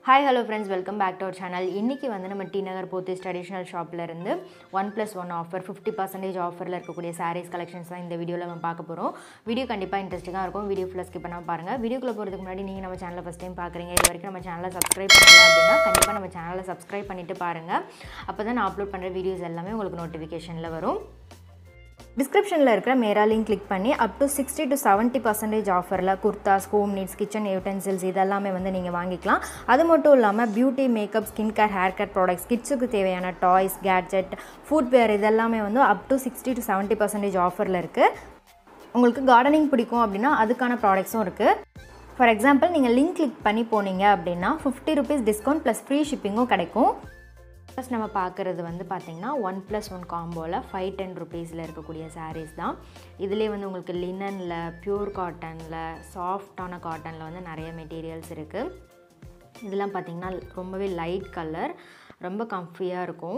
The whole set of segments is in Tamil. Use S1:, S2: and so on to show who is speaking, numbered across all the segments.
S1: hi hello friends welcome back to our channel இன்றைக்கி வந்து நம்ம டி நகர் போத்தீஸ் ட்ரெடிஷ்னல் ஷாப்பில் இருந்து one plus one offer fifty percentage ஆஃபரில் இருக்கக்கூடிய சாரீஸ் கலெக்ஷன்ஸ் தான் இந்த வீடியோவில் நம்ம பார்க்க போகிறோம் வீடியோ கண்டிப்பாக இன்ட்ரெஸ்டிங்காக இருக்கும் வீடியோ ஃபுல்லாக ஸ்கிப் பண்ணாமல் பாருங்கள் வீடியோக்குள்ளே போகிறதுக்கு முன்னாடி நீங்கள் நம்ம சேனலை ஃபஸ்ட் டைம் பார்க்குறீங்க இது வரைக்கும் நம்ம சேனலை சப்ஸ்கிரைப் பண்ணல அப்படின்னா கண்டிப்பாக நம்ம சேனலை சப்ஸ்கிரைப் பண்ணிவிட்டு பாருங்கள் அப்போ தான் நான் அப்லோட் பண்ணுற வீடியோஸ் எல்லாமே உங்களுக்கு நோட்டிஃபிகேஷனில் வரும் டிஸ்கிரிப்ஷனில் இருக்கிற மேரா லிங்க் கிளிக் பண்ணி up to sixty to seventy percentage ஆஃபரில் kurtas home needs kitchen utensils இதெல்லாமே வந்து நீங்கள் வாங்கிக்கலாம் அது மட்டும் இல்லாமல் beauty makeup skin care hair care products கிட்ஸுக்கு தேவையான டாய்ஸ் கேட்ஜெட் ஃபுட்வேர் இதெல்லாமே வந்து up to sixty to seventy percentage ஆஃபரில் இருக்குது உங்களுக்கு கார்டனிங் பிடிக்கும் அப்படின்னா அதுக்கான ப்ராடக்ட்ஸும் இருக்குது ஃபார் எக்ஸாம்பிள் நீங்கள் லிங்க் கிளிக் பண்ணி போனீங்க அப்படின்னா fifty rupees discount plus free ஷிப்பிங்கும் கிடைக்கும் ஃபஸ்ட் நம்ம பார்க்குறது வந்து பார்த்திங்கன்னா ஒன் ப்ளஸ் ஒன் காம்போவில் ஃபைவ் டென் ருபீஸில் இருக்கக்கூடிய சாரீஸ் தான் இதிலே வந்து உங்களுக்கு லினனில் ப்யூர் காட்டனில் சாஃப்டான காட்டனில் வந்து நிறைய மெட்டீரியல்ஸ் இருக்குது இதெல்லாம் பார்த்திங்கன்னா ரொம்பவே லைட் கலர் ரொம்ப கம்ஃபியாக இருக்கும்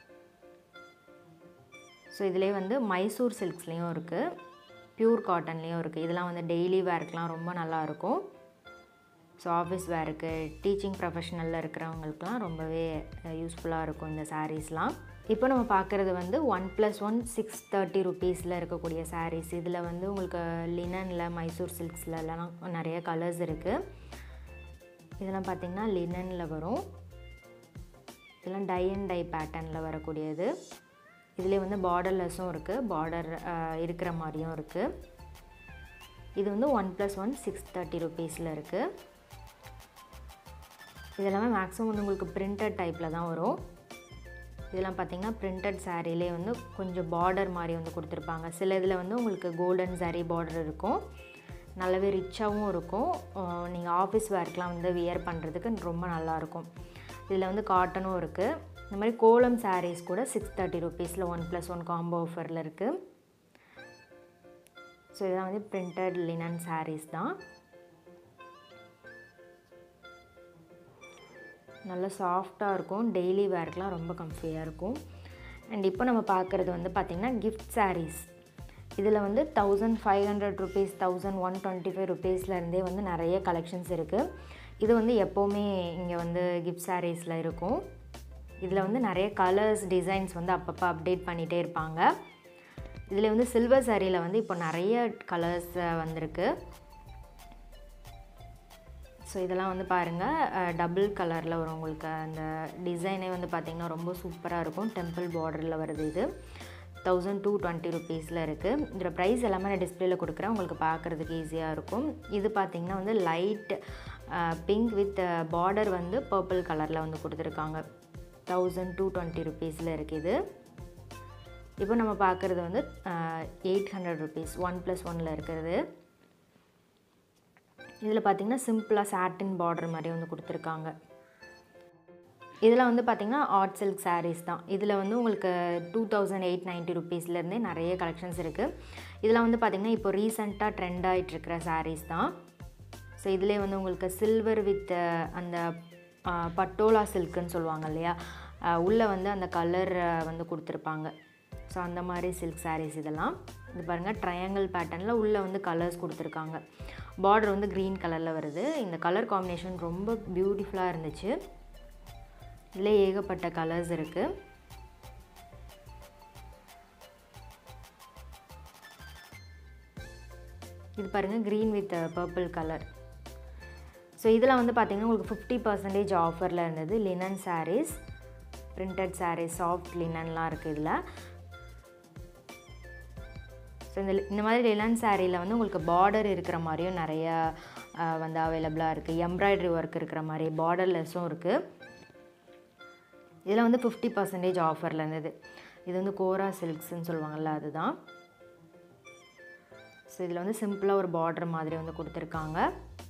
S1: ஸோ இதிலே வந்து மைசூர் சில்க்ஸ்லேயும் இருக்குது ப்யூர் காட்டன்லேயும் இருக்குது இதெல்லாம் வந்து டெய்லி வேர்க்கெலாம் ரொம்ப நல்லாயிருக்கும் ஸோ ஆஃபீஸ் வேருக்கு டீச்சிங் ப்ரொஃபஷனலில் இருக்கிறவங்களுக்குலாம் ரொம்பவே யூஸ்ஃபுல்லாக இருக்கும் இந்த சாரீஸ்லாம் இப்போ நம்ம பார்க்குறது வந்து one plus one six thirty ருபீஸில் இருக்கக்கூடிய சாரீஸ் இதில் வந்து உங்களுக்கு லினனில் மைசூர் சில்க்ஸ்லலாம் நிறைய கலர்ஸ் இருக்குது இதெல்லாம் பார்த்திங்கன்னா லினனில் வரும் இதெல்லாம் டை அண்ட் டை பேட்டர்னில் வரக்கூடியது இதிலே வந்து பார்டர்லெஸ்ஸும் இருக்குது பார்டர் இருக்கிற மாதிரியும் இருக்குது இது வந்து one plus one six thirty ருபீஸில் இருக்குது இதெல்லாமே மேக்ஸிமம் வந்து உங்களுக்கு பிரிண்டட் டைப்பில் தான் வரும் இதெல்லாம் பார்த்திங்கன்னா பிரிண்டட் சாரீலே வந்து கொஞ்சம் பார்டர் மாதிரி வந்து கொடுத்துருப்பாங்க சில இதில் வந்து உங்களுக்கு கோல்டன் சாரீ பார்டர் இருக்கும் நல்லாவே ரிச்சாகவும் இருக்கும் நீங்கள் ஆஃபீஸ் வேர்க்கெலாம் வந்து வியர் பண்ணுறதுக்கு ரொம்ப நல்லாயிருக்கும் இதில் வந்து காட்டனும் இருக்குது இந்த மாதிரி கோலம் சாரீஸ் கூட சிக்ஸ் தேர்ட்டி ருபீஸில் ஒன் ப்ளஸ் ஒன் காம்போ ஆஃபரில் இருக்குது ஸோ இதெல்லாம் வந்து பிரிண்டட் லினன் சாரீஸ் தான் நல்லா சாஃப்டாக இருக்கும் டெய்லி வேர்க்கெலாம் ரொம்ப கம்ஃபியாக இருக்கும் அண்ட் இப்போ நம்ம பார்க்குறது வந்து பார்த்திங்கன்னா கிஃப்ட் சாரீஸ் இதில் வந்து thousand five hundred rupees thousand one twenty five ருபீஸ்லேருந்தே வந்து நிறைய கலெக்ஷன்ஸ் இருக்குது இது வந்து எப்போவுமே இங்கே வந்து கிஃப்ட் சாரீஸில் இருக்கும் இதில் வந்து நிறைய கலர்ஸ் டிசைன்ஸ் வந்து அப்பப்போ அப்டேட் பண்ணிகிட்டே இருப்பாங்க இதில் வந்து சில்வர் சாரியில் வந்து இப்போ நிறைய கலர்ஸ் வந்திருக்கு ஸோ இதெல்லாம் வந்து பாருங்கள் டபுள் கலரில் வரும் உங்களுக்கு அந்த டிசைனே வந்து பார்த்திங்கன்னா ரொம்ப சூப்பராக இருக்கும் டெம்பிள் பார்டரில் வருது இது தௌசண்ட் டூ டுவெண்ட்டி ருபீஸில் இருக்குது இதோட ப்ரைஸ் எல்லாமே நான் டிஸ்பிளேயில் கொடுக்குறேன் உங்களுக்கு பார்க்குறதுக்கு ஈஸியாக இருக்கும் இது பார்த்திங்கன்னா வந்து லைட் பிங்க் வித் பார்டர் வந்து பர்பிள் கலரில் வந்து கொடுத்துருக்காங்க தௌசண்ட் டூ டுவெண்ட்டி ருபீஸில் இருக்குது இப்போ நம்ம பார்க்குறது வந்து eight hundred rupees one plus ஒனில் இருக்கிறது இதில் பார்த்திங்கன்னா சிம்பிளாக சாட்டின் பார்டர் மாதிரி வந்து கொடுத்துருக்காங்க இதில் வந்து பார்த்திங்கன்னா ஆர்ட் சில்க் சாரீஸ் தான் இதில் வந்து உங்களுக்கு டூ தௌசண்ட் எயிட் நைன்ட்டி ருபீஸ்லேருந்தே நிறைய கலெக்ஷன்ஸ் இருக்குது இதில் வந்து பார்த்திங்கன்னா இப்போ ரீசெண்டாக ட்ரெண்ட் ஆகிட்டுருக்கிற சாரீஸ் தான் ஸோ இதிலே வந்து உங்களுக்கு சில்வர் வித் அந்த பட்டோலா சில்க்குன்னு சொல்லுவாங்க இல்லையா உள்ளே வந்து அந்த கலர் வந்து கொடுத்துருப்பாங்க ஸோ அந்த மாதிரி சில்க் சாரீஸ் இதெல்லாம் இது பாருங்கள் ட்ரையாங்கிள் பேட்டர்னில் உள்ளே வந்து கலர்ஸ் கொடுத்துருக்காங்க பார்டர் வந்து க்ரீன் கலரில் வருது இந்த கலர் காம்பினேஷன் ரொம்ப பியூட்டிஃபுல்லாக இருந்துச்சு இதில் ஏகப்பட்ட கலர்ஸ் இருக்குது இது பாருங்கள் green with purple colour so இதில் வந்து பார்த்திங்கன்னா உங்களுக்கு ஃபிஃப்டி பர்சன்டேஜ் ஆஃபரில் இருந்தது linen sarees printed sarees soft லினன்லாம் இருக்குது இதில் ஸோ இந்த இந்த மாதிரி லிலன் சாரியில் வந்து உங்களுக்கு பார்டர் இருக்கிற மாதிரியும் நிறைய வந்து அவைலபிளாக இருக்குது எம்ப்ராய்டரி ஒர்க் இருக்கிற மாதிரி பார்டர்லெஸ்ஸும் இருக்குது இதில் வந்து ஃபிஃப்டி பர்சன்டேஜ் ஆஃபரில் இருந்தது இது வந்து கோரா சில்க்ஸ்ன்னு சொல்லுவாங்கள்ல அதுதான் ஸோ இதில் வந்து சிம்பிளாக ஒரு பார்டர் மாதிரி வந்து கொடுத்துருக்காங்க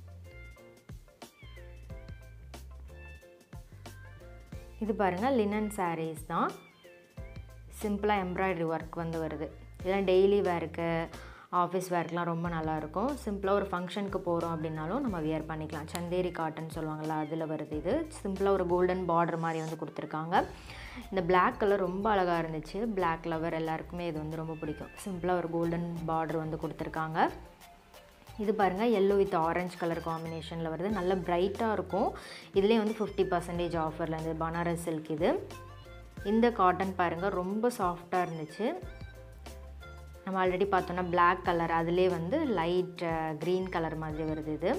S1: இது பாருங்கள் லினன் சாரீஸ் தான் சிம்பிளாக எம்ப்ராய்டரி ஒர்க் வந்து வருது இதெல்லாம் டெய்லி வேருக்கு ஆஃபீஸ் வேர்க்கெலாம் ரொம்ப நல்லாயிருக்கும் சிம்பிளாக ஒரு ஃபங்க்ஷனுக்கு போகிறோம் அப்படின்னாலும் நம்ம வியர் பண்ணிக்கலாம் சந்தேரி காட்டன் சொல்லுவாங்கள்ல அதில் வருது இது சிம்பிளாக ஒரு கோல்டன் பார்டர் மாதிரி வந்து கொடுத்துருக்காங்க இந்த பிளாக் கலர் ரொம்ப அழகாக இருந்துச்சு பிளாக் லவர் எல்லாருக்குமே இது வந்து ரொம்ப பிடிக்கும் சிம்பிளாக ஒரு கோல்டன் பார்டர் வந்து கொடுத்துருக்காங்க இது பாருங்கள் எல்லோ வித் ஆரஞ்சு கலர் காம்பினேஷனில் வருது நல்ல பிரைட்டாக இருக்கும் இதுலேயே வந்து ஃபிஃப்டி பர்சன்டேஜ் ஆஃபரில் இருந்து பனாரஸ் சில்க் இது இந்த காட்டன் பாருங்கள் ரொம்ப சாஃப்டாக இருந்துச்சு நம்ம ஆல்ரெடி பார்த்தோன்னா பிளாக் கலர் அதிலே வந்து லைட் க்ரீன் கலர் மாதிரி வருது இது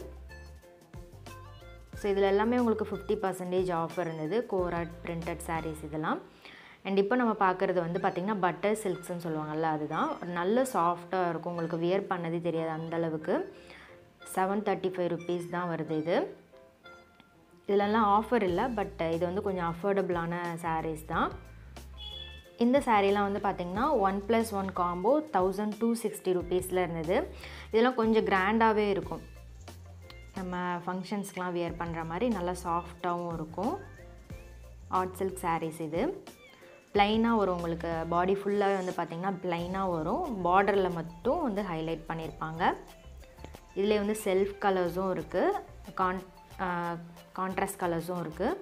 S1: ஸோ இதில் எல்லாமே உங்களுக்கு ஃபிஃப்டி பர்சன்டேஜ் ஆஃபர் இருந்தது கோராட் பிரிண்டட் சாரீஸ் இதெல்லாம் அண்ட் இப்போ நம்ம பார்க்குறது வந்து பார்த்திங்கன்னா பட்டர் சில்க்ஸ்னு சொல்லுவாங்கல்ல அதுதான் நல்ல சாஃப்டாக இருக்கும் உங்களுக்கு வியர் பண்ணதே தெரியாது அந்தளவுக்கு செவன் தேர்ட்டி ஃபைவ் ருபீஸ் தான் வருது இது இதிலெல்லாம் ஆஃபர் இல்லை பட் இது வந்து கொஞ்சம் அஃபோர்டபுளான சாரீஸ் தான் இந்த சாரீலாம் வந்து பார்த்திங்கன்னா one plus one combo thousand two sixty ருபீஸில் இருந்தது இதெல்லாம் கொஞ்சம் கிராண்டாகவே இருக்கும் நம்ம ஃபங்க்ஷன்ஸ்க்கெலாம் வியர் பண்ணுற மாதிரி நல்லா சாஃப்டாகவும் இருக்கும் ஆர்ட் சில்க் சாரீஸ் இது ப்ளைனாக வரும் உங்களுக்கு பாடி ஃபுல்லாகவே வந்து பார்த்திங்கன்னா ப்ளைனாக வரும் பார்டரில் மட்டும் வந்து ஹைலைட் பண்ணியிருப்பாங்க இதில் வந்து செல்ஃப் கலர்ஸும் இருக்குது கான் கான்ட்ராஸ்ட் கலர்ஸும் இருக்குது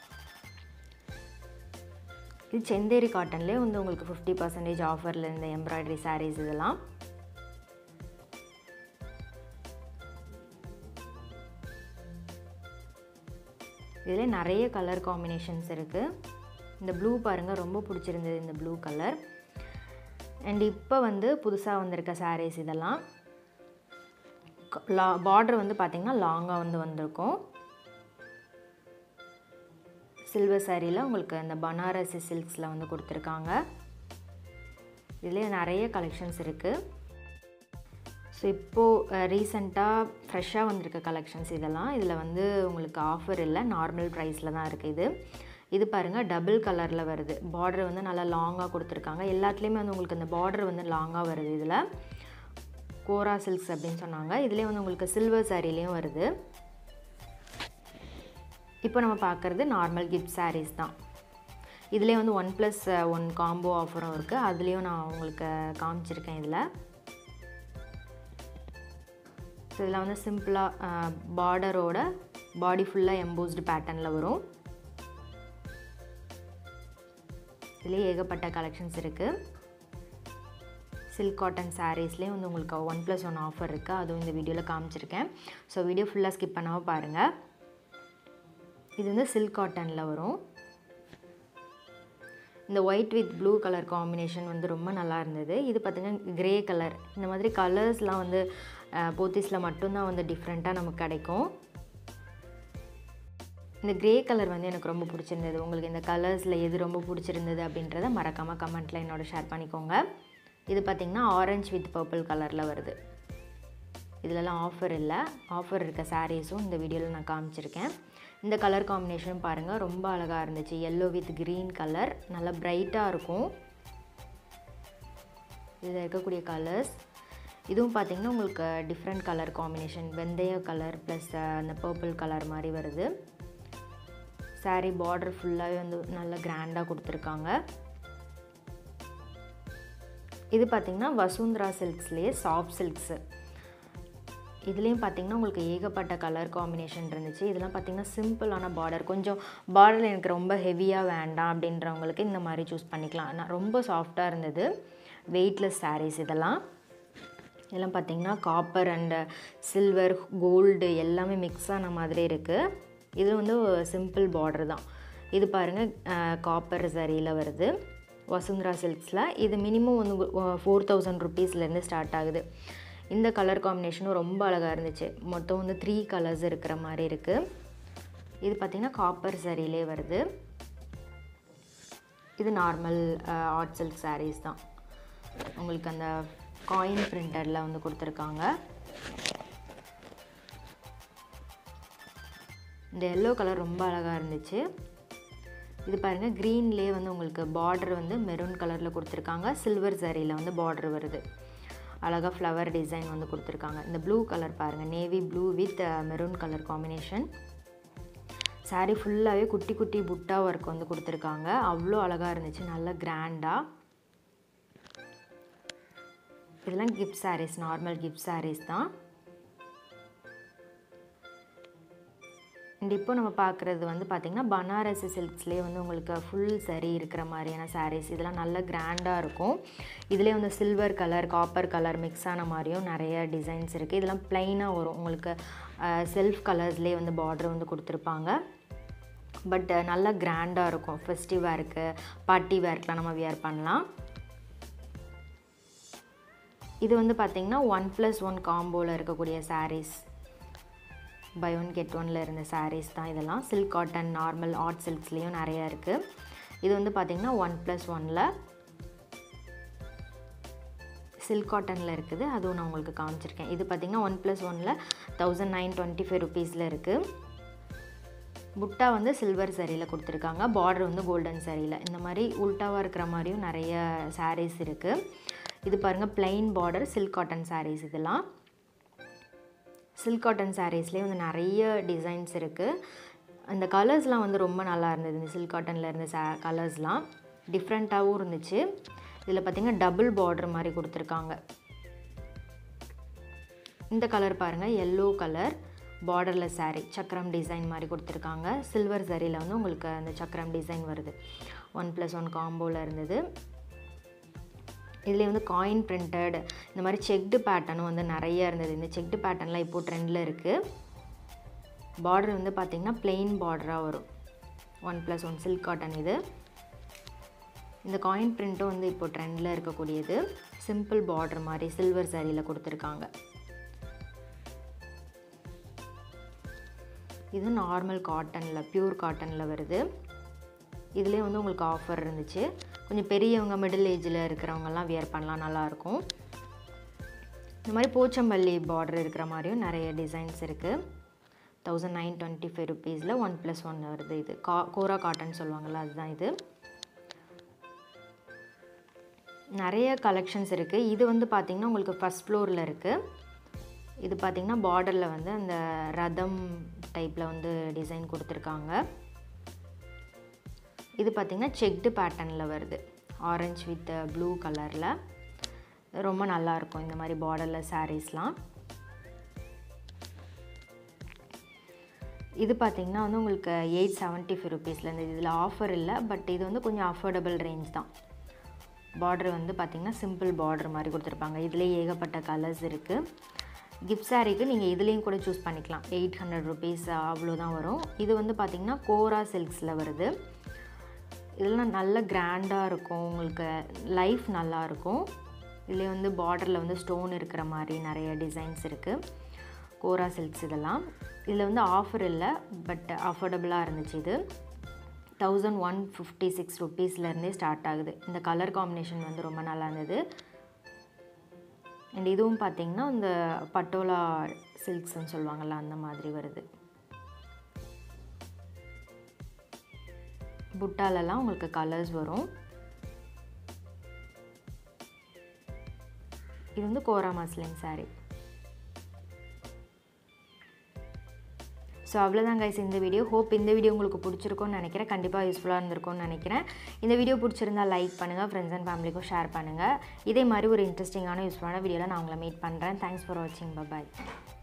S1: இது செந்தேரி காட்டன்லேயே வந்து உங்களுக்கு ஃபிஃப்டி பர்சன்டேஜ் ஆஃபரில் இந்த எம்ப்ராய்டரி சாரீஸ் இதெல்லாம் இதில் நிறைய கலர் காம்பினேஷன்ஸ் இருக்குது இந்த ப்ளூ பாருங்கள் ரொம்ப பிடிச்சிருந்தது இந்த ப்ளூ கலர் அண்ட் இப்போ வந்து புதுசாக வந்திருக்க சாரீஸ் இதெல்லாம் லா பார்டர் வந்து பார்த்திங்கன்னா லாங்காக வந்து வந்திருக்கும் சில்வர் சாரியில் உங்களுக்கு அந்த பனாரசி சில்க்ஸில் வந்து கொடுத்துருக்காங்க இதுலேயே நிறைய கலெக்ஷன்ஸ் இருக்குது ஸோ இப்போது ரீசண்டாக ஃப்ரெஷ்ஷாக வந்திருக்க கலெக்ஷன்ஸ் இதெல்லாம் இதில் வந்து உங்களுக்கு ஆஃபர் இல்லை நார்மல் ப்ரைஸில் தான் இருக்குது இது இது பாருங்கள் டபுள் கலரில் வருது பார்டர் வந்து நல்லா லாங்காக கொடுத்துருக்காங்க எல்லாத்துலேயுமே வந்து உங்களுக்கு அந்த பார்டர் வந்து லாங்காக வருது இதில் கோரா சில்க்ஸ் அப்படின்னு சொன்னாங்க இதுலேயே வந்து உங்களுக்கு சில்வர் சாரிலையும் வருது இப்போ நம்ம பார்க்குறது நார்மல் கிஃப்ட் சாரீஸ் தான் இதுலேயே வந்து ஒன் ப்ளஸ் ஒன் காம்போ ஆஃபரும் இருக்குது அதுலேயும் நான் உங்களுக்கு காமிச்சிருக்கேன் இதில் ஸோ இதில் வந்து சிம்பிளாக பார்டரோட பாடி ஃபுல்லாக எம்போஸ்டு பேட்டர்னில் வரும் இதுலேயே ஏகப்பட்ட கலெக்ஷன்ஸ் இருக்குது சில்க் காட்டன் சாரீஸ்லேயே வந்து உங்களுக்கு ஒன் ப்ளஸ் ஒன் ஆஃபர் இருக்குது அதுவும் இந்த வீடியோவில் காமிச்சிருக்கேன் ஸோ வீடியோ ஃபுல்லாக ஸ்கிப் பண்ணாமல் பாருங்கள் இது வந்து சில்க் காட்டனில் வரும் இந்த white with blue colour combination வந்து ரொம்ப நல்லா இருந்தது இது பார்த்திங்கன்னா கிரே கலர் இந்த மாதிரி கலர்ஸ்லாம் வந்து போத்தீஸில் மட்டும்தான் வந்து டிஃப்ரெண்ட்டாக நமக்கு கிடைக்கும் இந்த கிரே கலர் வந்து எனக்கு ரொம்ப பிடிச்சிருந்தது உங்களுக்கு இந்த கலர்ஸில் எது ரொம்ப பிடிச்சிருந்தது அப்படின்றத மறக்காமல் கமெண்ட்டில் என்னோட ஷேர் பண்ணிக்கோங்க இது பார்த்திங்கன்னா ஆரஞ்சு வித் பர்பிள் கலரில் வருது இதிலலாம் ஆஃபர் இல்லை ஆஃபர் இருக்க சாரீஸும் இந்த வீடியோவில் நான் காமிச்சிருக்கேன் இந்த கலர் காம்பினேஷனும் பாருங்கள் ரொம்ப அழகாக இருந்துச்சு எல்லோ வித் க்ரீன் கலர் நல்லா ப்ரைட்டாக இருக்கும் இதில் இருக்கக்கூடிய கலர்ஸ் இதுவும் பார்த்திங்கன்னா உங்களுக்கு டிஃப்ரெண்ட் கலர் காம்பினேஷன் வெந்தய கலர் ப்ளஸ் அந்த பர்பிள் கலர் மாதிரி வருது சாரீ பார்டர் ஃபுல்லாகவே வந்து நல்லா கிராண்டாக கொடுத்துருக்காங்க இது பார்த்திங்கன்னா வசுந்தரா சில்க்ஸ்லேயே சாஃப்ட் சில்க்ஸு இதுலேயும் பார்த்திங்கன்னா உங்களுக்கு ஏகப்பட்ட கலர் காம்பினேஷன் இருந்துச்சு இதெல்லாம் பார்த்திங்கன்னா சிம்பிளான பார்டர் கொஞ்சம் பார்டர் எனக்கு ரொம்ப ஹெவியாக வேண்டாம் அப்படின்றவங்களுக்கு இந்த மாதிரி சூஸ் பண்ணிக்கலாம் நான் ரொம்ப சாஃப்டாக இருந்தது வெயிட்லெஸ் சாரீஸ் இதெல்லாம் இதெல்லாம் பார்த்திங்கன்னா காப்பர் அண்டு சில்வர் கோல்டு எல்லாமே மிக்ஸ் ஆன மாதிரி இருக்குது இது வந்து சிம்பிள் பார்டர் தான் இது பாருங்கள் காப்பர் சரியில் வருது வசுந்தரா சில்க்ஸில் இது மினிமம் வந்து ஃபோர் தௌசண்ட் ருபீஸ்லேருந்து ஸ்டார்ட் ஆகுது இந்த கலர் காம்பினேஷனும் ரொம்ப அழகாக இருந்துச்சு மொத்தம் வந்து த்ரீ கலர்ஸ் இருக்கிற மாதிரி இருக்குது இது பார்த்திங்கன்னா காப்பர் சரியிலே வருது இது நார்மல் ஆர்ட் சில்க் சாரீஸ் தான் உங்களுக்கு அந்த காயின் பிரிண்டரில் வந்து கொடுத்துருக்காங்க இந்த எல்லோ கலர் ரொம்ப அழகாக இருந்துச்சு இது பாருங்கள் க்ரீன்லேயே வந்து உங்களுக்கு பார்டர் வந்து மெரூன் கலரில் கொடுத்துருக்காங்க சில்வர் சரியில் வந்து பார்டர் வருது அழகாக ஃப்ளவர் டிசைன் வந்து கொடுத்துருக்காங்க இந்த ப்ளூ கலர் பாருங்கள் navy blue with maroon colour combination saree ஃபுல்லாகவே குட்டி குட்டி புட்டா ஒர்க் வந்து கொடுத்துருக்காங்க அவ்வளோ அழகாக இருந்துச்சு நல்ல கிராண்டாக இதெல்லாம் gift sarees normal gift sarees தான் அண்ட் இப்போ நம்ம பார்க்குறது வந்து பார்த்திங்கன்னா பனாரசி சில்க்ஸ்லேயே வந்து உங்களுக்கு ஃபுல் சரி இருக்கிற மாதிரியான சாரீஸ் இதெல்லாம் நல்ல கிராண்டாக இருக்கும் இதுலேயே வந்து silver colour copper colour mix ஆன மாதிரியும் நிறைய டிசைன்ஸ் இருக்குது இதெல்லாம் ப்ளைனாக வரும் உங்களுக்கு செல்ஃப் கலர்ஸ்லேயே வந்து பார்டர் வந்து கொடுத்துருப்பாங்க பட் நல்லா கிராண்டாக இருக்கும் ஃபெஸ்டிவ் வேருக்கு பார்ட்டி வேர்க்கெலாம் நம்ம வியர் பண்ணலாம் இது வந்து பார்த்திங்கன்னா ஒன் ப்ளஸ் ஒன் காம்போவில் இருக்கக்கூடிய சாரீஸ் பை ஒன் கெட் ஒனில் இருந்த சாரீஸ் தான் இதெல்லாம் சில்க் காட்டன் நார்மல் ஆர்ட் சில்க்ஸ்லேயும் நிறையா இருக்குது இது வந்து பார்த்திங்கன்னா ஒன் ப்ளஸ் ஒனில் சில்க் காட்டனில் இருக்குது அதுவும் நான் உங்களுக்கு காமிச்சிருக்கேன் இது பார்த்திங்கன்னா ஒன் ப்ளஸ் ஒனில் தௌசண்ட் நைன் டுவெண்ட்டி ஃபைவ் ருபீஸில் இருக்குது புட்டா வந்து சில்வர் சரியில் கொடுத்துருக்காங்க பார்டர் வந்து கோல்டன் சரியில் இந்த மாதிரி உல்ட்டாவாக இருக்கிற மாதிரியும் நிறைய சாரீஸ் இருக்குது இது பாருங்கள் plain border silk cotton sarees இதெல்லாம் சில்க் காட்டன் சாரீஸ்லேயே வந்து நிறைய டிசைன்ஸ் இருக்குது அந்த கலர்ஸ்லாம் வந்து ரொம்ப நல்லா இருந்தது இந்த சில்க் காட்டனில் இருந்த சா கலர்ஸ்லாம் டிஃப்ரெண்ட்டாகவும் இருந்துச்சு இதில் பார்த்திங்கன்னா டபுள் பார்டர் மாதிரி கொடுத்துருக்காங்க இந்த கலர் பாருங்கள் எல்லோ கலர் பார்டரில் சாரீ சக்கரம் டிசைன் மாதிரி கொடுத்துருக்காங்க சில்வர் சரியில் வந்து உங்களுக்கு அந்த சக்கரம் டிசைன் வருது ஒன் ப்ளஸ் ஒன் காம்போவில் இருந்தது இதுலேயே வந்து காயின் பிரிண்டட் இந்த மாதிரி செக்டு பேட்டர்னும் வந்து நிறைய இருந்தது இந்த செக்டு பேட்டர்ன்லாம் இப்போது ட்ரெண்டில் இருக்குது பார்டர் வந்து பார்த்திங்கன்னா பிளெயின் பார்டராக வரும் one plus one silk cotton இது இந்த காயின் பிரிண்ட்டும் வந்து இப்போ ட்ரெண்டில் இருக்கக்கூடியது சிம்பிள் பார்டர் மாதிரி சில்வர் சாரியில் கொடுத்துருக்காங்க இது நார்மல் காட்டனில் பியூர் காட்டனில் வருது இதுலேயே வந்து உங்களுக்கு ஆஃபர் இருந்துச்சு கொஞ்சம் பெரியவங்க மிடில் ஏஜில் இருக்கிறவங்கலாம் வியர் பண்ணலாம் நல்லாயிருக்கும் இந்த மாதிரி போச்சம்பள்ளி பார்டர் இருக்கிற மாதிரியும் நிறைய டிசைன்ஸ் இருக்குது தௌசண்ட் நைன் டுவெண்ட்டி ஃபைவ் ருபீஸில் ஒன் ப்ளஸ் ஒன் வருது இது கா கோரா காட்டன் சொல்லுவாங்கள்ல அதுதான் இது நிறைய கலெக்ஷன்ஸ் இருக்குது இது வந்து பார்த்திங்கன்னா உங்களுக்கு ஃபஸ்ட் ஃப்ளோரில் இருக்குது இது பார்த்திங்கன்னா பார்டரில் வந்து அந்த ரதம் டைப்பில் வந்து டிசைன் கொடுத்துருக்காங்க இது பார்த்திங்கன்னா செக்டு பேட்டர்னில் வருது ஆரஞ்ச் வித் ப்ளூ கலரில் ரொம்ப நல்லாயிருக்கும் இந்த மாதிரி பார்டரில் சாரீஸ்லாம் இது பார்த்திங்கன்னா வந்து உங்களுக்கு எயிட் செவன்ட்டி ஃபைவ் ருபீஸில் இருந்தது இதில் ஆஃபர் இல்லை பட் இது வந்து கொஞ்சம் அஃபோர்டபுள் ரேஞ்ச் தான் பார்டர் வந்து பார்த்திங்கன்னா சிம்பிள் பார்டர் மாதிரி கொடுத்துருப்பாங்க இதுலேயே ஏகப்பட்ட கலர்ஸ் இருக்குது கிஃப்ட் சாரீக்கு நீங்கள் இதுலேயும் கூட சூஸ் பண்ணிக்கலாம் எயிட் ஹண்ட்ரட் ருபீஸ் அவ்வளோதான் வரும் இது வந்து பார்த்திங்கன்னா கோரா சில்க்ஸில் வருது இதெல்லாம் நல்ல கிராண்டாக இருக்கும் உங்களுக்கு லைஃப் நல்லாயிருக்கும் இதுலேயே வந்து பார்டரில் வந்து ஸ்டோன் இருக்கிற மாதிரி நிறைய டிசைன்ஸ் இருக்குது கோரா சில்க்ஸ் இதெல்லாம் இதில் வந்து ஆஃபர் இல்லை பட் அஃபோர்டபுளாக இருந்துச்சு இது தௌசண்ட் ஒன் ஃபிஃப்டி சிக்ஸ் ருப்பீஸ்லேருந்தே ஸ்டார்ட் ஆகுது இந்த கலர் காம்பினேஷன் வந்து ரொம்ப நல்லா இருந்தது அண்ட் இதுவும் பார்த்திங்கன்னா இந்த பட்டோலா சில்க்ஸ்ன்னு சொல்லுவாங்கள்ல அந்த மாதிரி வருது புட்டாலெல்லாம் உங்களுக்கு கலர்ஸ் வரும் இது வந்து கோரா மஸ்லின் சாரீ ஸோ அவ்வளோதான் கைஸ் இந்த வீடியோ ஹோப் இந்த வீடியோ உங்களுக்கு பிடிச்சிருக்கும்னு நினைக்கிறேன் கண்டிப்பாக யூஸ்ஃபுல்லாக இருந்திருக்கும்னு நினைக்கிறேன் இந்த வீடியோ பிடிச்சிருந்தா லைக் பண்ணுங்கள் ஃப்ரெண்ட்ஸ் அண்ட் ஃபேமிலிக்கும் ஷேர் பண்ணுங்கள் இதே மாதிரி ஒரு இன்ட்ரெஸ்டிங்கான யூஸ்ஃபுல்லான வீடியோவில் நான் உங்களை மீட் பண்ணுறேன் தேங்க்ஸ் ஃபார் வாட்சிங் பாய்